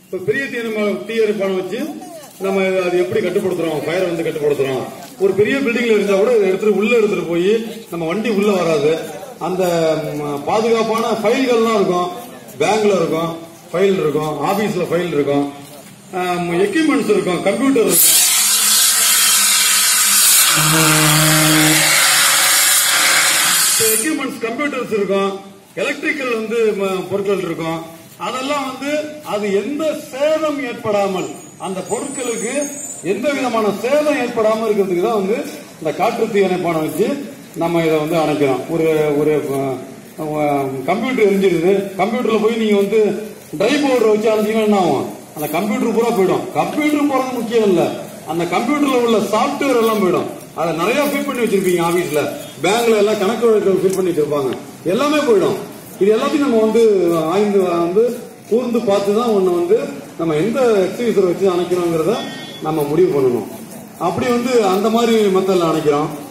இப்ப பெரிய தீயணைப்பு தீயணைப்பான வச்சு நம்ம அது எப்படி கட்டுப்படுத்துறோம் ஃபயர் வந்து கட்டுப்படுத்துறோம் ஒரு பெரிய பில்டிங்ல இருந்தா கூட இதை எடுத்துட்டு உள்ள எடுத்துட்டு போய் நம்ம வண்டி உள்ள வராது அந்த ம், பாதுகாப்பான ஃபைல்கள்லாம் இருக்கும் பேங்க்ல இருக்கும் ஃபைல் இருக்கும் ஆபீஸ்ல ஃபைல் இருக்கும் எக்யூப்மெண்ட்ஸ் இருக்கும் கம்ப்யூட்டர் இருக்கும் எக்யூப்மெண்ட்ஸ் கம்ப்யூட்டர்ஸ் இருக்கும் எலக்ட்ரிக்கல் வந்து ம- பொருட்கள் இருக்கும் அதெல்லாம் வந்து அது எந்த சேதம் ஏற்படாமல் அந்த பொருட்களுக்கு எந்த விதமான சேதம் ஏற்படாமல் இருக்கிறதுக்கு தான் வந்து இந்த காற்று தீயணைப்பானை வச்சு நம்ம இதை வந்து அணைக்கிறோம் ஒரு ஒரு கம்ப்யூட்டர் எரிஞ்சிருது கம்ப்யூட்டர்ல போய் நீங்க வந்து ட்ரை பவுடர் வச்சு அணைச்சிங்கன்னா என்ன ஆகும் அந்த கம்ப்யூட்டர் பூரா போயிடும் கம்ப்யூட்டர் போறது முக்கியம் இல்ல அந்த கம்ப்யூட்டர்ல உள்ள சாப்ட்வேர் எல்லாம் போயிடும் அதை நிறைய ஃபில் பண்ணி வச்சிருப்பீங்க ஆபீஸ்ல பேங்க்ல எல்லாம் கணக்கு வழக்குகள் ஃபில் பண்ணி வச்சிருப்பாங்க எல்லாமே போயிடும் இது எல்லாத்தையும் நம்ம வந்து ஆய்ந்து வந்து கூர்ந்து பார்த்து தான் ஒண்ணு வந்து நம்ம எந்த எக்ஸிபியூசரை வச்சு அணைக்கிறோங்கிறத நம்ம முடிவு பண்ணணும் அப்படி வந்து அந்த மாதிரி மெத்தட்ல அணைக்கிறோம்